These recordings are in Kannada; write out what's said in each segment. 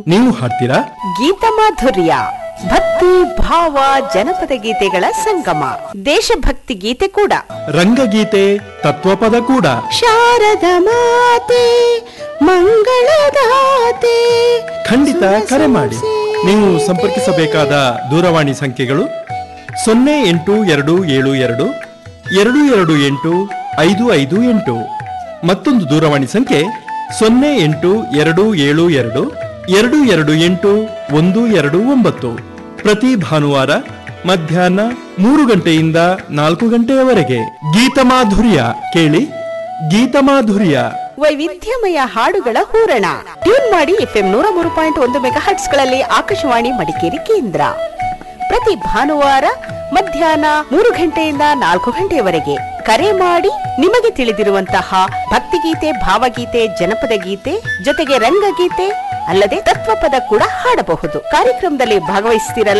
ನೀವು ಹಾಡ್ತೀರಾ ಗೀತಮಾಧುರ್ಯ ಭಕ್ತಿ ಭಾವ ಜನಪದ ಗೀತೆಗಳ ಸಂಗಮ ದೇಶಭಕ್ತಿ ಗೀತೆ ಕೂಡ ರಂಗಗೀತೆ ತತ್ವಪದ ಕೂಡ ಶಾರದ ಮಾತೆ ಮಂಗಳದಾತೆ ಖಂಡಿತ ಕರೆ ಮಾಡಿ ನೀವು ಸಂಪರ್ಕಿಸಬೇಕಾದ ದೂರವಾಣಿ ಸಂಖ್ಯೆಗಳು ಸೊನ್ನೆ ಎಂಟು ಎರಡು ಏಳು ಎರಡು ಎರಡು ಎರಡು ಎಂಟು ಐದು ಐದು ಎಂಟು ಮತ್ತೊಂದು ದೂರವಾಣಿ ಸಂಖ್ಯೆ ಸೊನ್ನೆ ಎಂಟು ಎರಡು ಏಳು ಎರಡು ಎರಡು ಎರಡು ಎಂಟು ಒಂದು ಎರಡು ಒಂಬತ್ತು ಪ್ರತಿ ಭಾನುವಾರ ಮಧ್ಯಾಹ್ನ ಮೂರು ಗಂಟೆಯಿಂದ ನಾಲ್ಕು ಗಂಟೆಯವರೆಗೆ ಗೀತಮಾಧುರ್ಯ ಕೇಳಿ ಗೀತಮಾಧುರ್ಯ ವೈವಿಧ್ಯಮಯ ಹಾಡುಗಳ ಹೂರಣ ಟ್ಯೂನ್ ಮಾಡಿ ಎಫ್ಎಂ ನೂರ ಮೂರು ಪಾಯಿಂಟ್ ಒಂದು ಮೆಗಾ ಗಳಲ್ಲಿ ಆಕಾಶವಾಣಿ ಮಡಿಕೇರಿ ಕೇಂದ್ರ ಪ್ರತಿ ಭಾನುವಾರ ಮಧ್ಯಾಹ್ನ ಮೂರು ಗಂಟೆಯಿಂದ ನಾಲ್ಕು ಗಂಟೆಯವರೆಗೆ ಕರೆ ಮಾಡಿ ನಿಮಗೆ ತಿಳಿದಿರುವಂತಹ ಭಕ್ತಿಗೀತೆ ಭಾವಗೀತೆ ಜನಪದ ಗೀತೆ ಜೊತೆಗೆ ರಂಗಗೀತೆ ಅಲ್ಲದೆ ತತ್ವಪದ ಕೂಡ ಹಾಡಬಹುದು ಕಾರ್ಯಕ್ರಮದಲ್ಲಿ ಭಾಗವಹಿಸ್ತಿರಲ್ಲ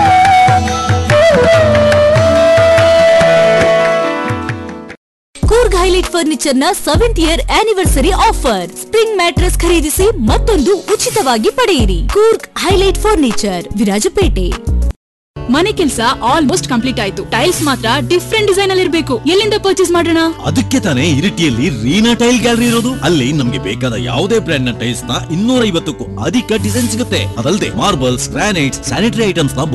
ಕೂರ್ಗ್ ಹೈಲೈಟ್ ಫರ್ನಿಚರ್ ನ seventh year anniversary offer spring mattress ಖರೀದಿಸಿ ಮತ್ತೊಂದು ಉಚಿತವಾಗಿ ಪಡೆಯಿರಿ ಕೂರ್ಗ್ ಹೈಲೈಟ್ ಫರ್ನಿಚರ್ ವಿರಾಜಪೇಟೆ ಮನೆ ಕೆಲಸ ಆಲ್ಮೋಸ್ಟ್ ಕಂಪ್ಲೀಟ್ ಆಯ್ತು ಟೈಲ್ಸ್ ಮಾತ್ರ ಡಿಫ್ರೆಂಟ್ ಡಿಸೈನ್ ಅಲ್ಲಿ ಇರಬೇಕು ಎಲ್ಲಿಂದ ಪರ್ಚೇಸ್ ಮಾಡೋಣ ಅದಕ್ಕೆ ತಾನೇ ಇರಿಟಿಯಲ್ಲಿ ರೀನಾ ಟೈಲ್ ಗ್ಯಾಲರಿ ಇರೋದು ಅಲ್ಲಿ ನಮ್ಗೆ ಬೇಕಾದ ಯಾವುದೇ ಬ್ರ್ಯಾಂಡ್ ನ ಟೈಲ್ಸ್ ನ ಇನ್ನೂರ ಐವತ್ತಕ್ಕೂ ಅಧಿಕ ಡಿಸೈನ್ ಸಿಗುತ್ತೆ ಅದಲ್ಲದೆ ಮಾರ್ಬಲ್ಸ್ ಗ್ರಾನೈಟ್ಸ್ ಸ್ಯಾನಿಟರಿ ಐಟಮ್ಸ್ ನ